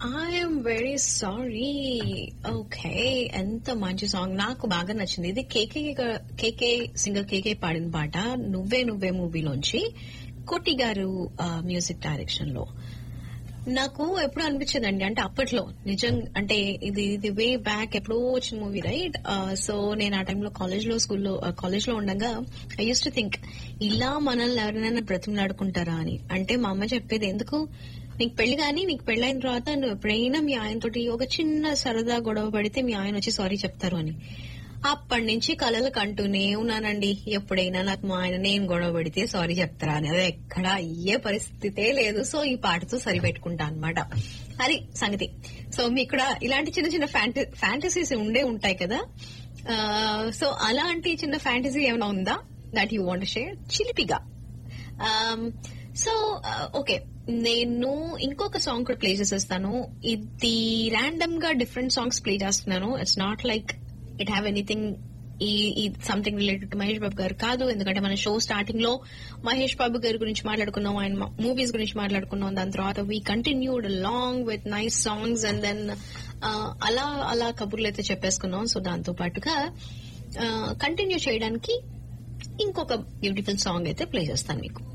I'm very sorry okay ఎంత మంచి song నాకు బాగా నచ్చింది ఇది కేకే కేకే సింగర్ కేకే పాడిన పాట నువ్వే నువ్వే మూవీలోంచి కోటి గారు మ్యూజిక్ డైరెక్షన్ లో నాకు ఎప్పుడు అనిపించిందండి అంటే అప్పట్లో నిజం అంటే ఇది ఇది వే బ్యాక్ ఎప్పుడో వచ్చిన మూవీ రైట్ సో నేను ఆ టైంలో కాలేజ్ లో స్కూల్లో కాలేజ్ లో ఉండగా ఐ యూస్ టు థింక్ ఇలా మనల్ని ఎవరైనా బ్రతిమలాడుకుంటారా అని అంటే మా అమ్మ చెప్పేది ఎందుకు నీకు పెళ్లి కానీ నీకు పెళ్ళైన తర్వాత నువ్వు ఎప్పుడైనా మీ ఆయనతోటి ఒక చిన్న సరదా గొడవ పడితే మీ ఆయన వచ్చి సారీ చెప్తారు అని అప్పటి నుంచి కలలు కంటూనే ఉన్నానండి ఎప్పుడైనా నాకు మా ఆయన నేను గొడవ పడితే సారీ చెప్తారా అని అదే ఎక్కడ అయ్యే పరిస్థితే లేదు సో ఈ పాటతో సరిపెట్టుకుంటా అనమాట అది సంగతి సో మీకు కూడా ఇలాంటి చిన్న చిన్న ఫ్యాంటసీస్ ఉండే ఉంటాయి కదా సో అలాంటి చిన్న ఫ్యాంటసీ ఏమైనా ఉందా దట్ యూ వాంట్ షేర్ చిలిపిగా సో ఓకే నేను ఇంకొక సాంగ్ కూడా ప్లే చేసేస్తాను ఇది ర్యాండమ్ గా డిఫరెంట్ సాంగ్స్ ప్లే చేస్తున్నాను it's not like it have anything ఈ something related to Mahesh Babu garu కాదు ఎందుకంటే మన షో స్టార్టింగ్ లో మహేష్ బాబు గారి గురించి మాట్లాడుకున్నాం ఆయన మూవీస్ గురించి మాట్లాడుకున్నాం దాని తర్వాత we continued long with nice songs and then అలా అలా కబుర్లు అయితే చెప్పేసుకున్నాం సో దాంతో పాటుగా కంటిన్యూ చేయడానికి ఇంకొక బ్యూటిఫుల్ సాంగ్ అయితే ప్లే చేస్తాను మీకు